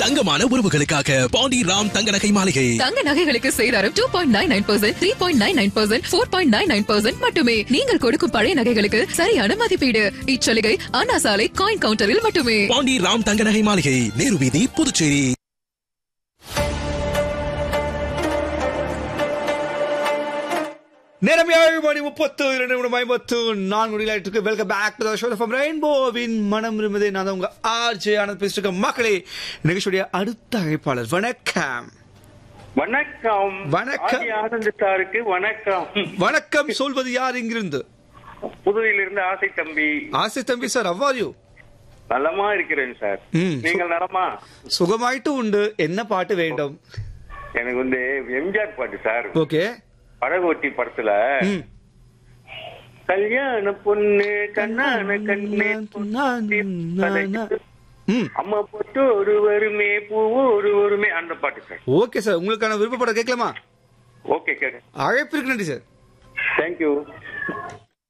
தங்கமான உறவுகளுக்காக பாண்டி ராம் தங்க நகை மாளிகை தங்க நகைகளுக்கு சேதாரம் two point nine nine percent three point nine nine percent four point nine nine percent மட்டுமே நீங்கள் கொடுக்கும் பழைய நகைகளுக்கு சரியான மதிப்பீடு இச்சலுகை அண்ணா சாலை காயின் கவுண்டரில் மட்டுமே பாண்டி ராம் தங்க நகை மாளிகை நேரு வீதி புதுச்சேரி நேரம் ஏழு மணி முப்பத்து இரண்டு நிமிடம் ஐம்பத்து நான்கு மணிக்கு welcome back to show from ரெயின்போவின் மனம் இருந்தது நான் தான் உங்க ஆர்ஜே ஆனந்த் பேசிட்டு இருக்க மக்களே நிகழ்ச்சியுடைய அடுத்த அழைப்பாளர் வணக்கம் வணக்கம் வணக்கம். ஆதி ஆனந்த் சாருக்கு வணக்கம் வணக்கம் சொல்வது யார் இங்கிருந்து புதுவையிலிருந்து ஆசை தம்பி ஆசை தம்பி சார் அவ்வாறு நலமா இருக்கிறேன் சார் ம். நீங்கள் நலமா சுகமாயிட்டு உண்டு என்ன பாட்டு வேண்டும் எனக்கு வந்து எம்ஜிஆர் பாட்டு சார் ஓகே படகோட்டி படத்துல ம். கல்யாண பொண்ணு கண்ணான கண்ணே ம் அம்மா போட்டு ஒரு வருமே பூவு ஒரு வருமே அந்த பாட்டு சார் ஓகே சார் உங்களுக்கான விருப்பப்படம் கேட்கலாமா ஓகே கேட்க அழைப்பிற்கு நன்றி சார் தேங்க்யூ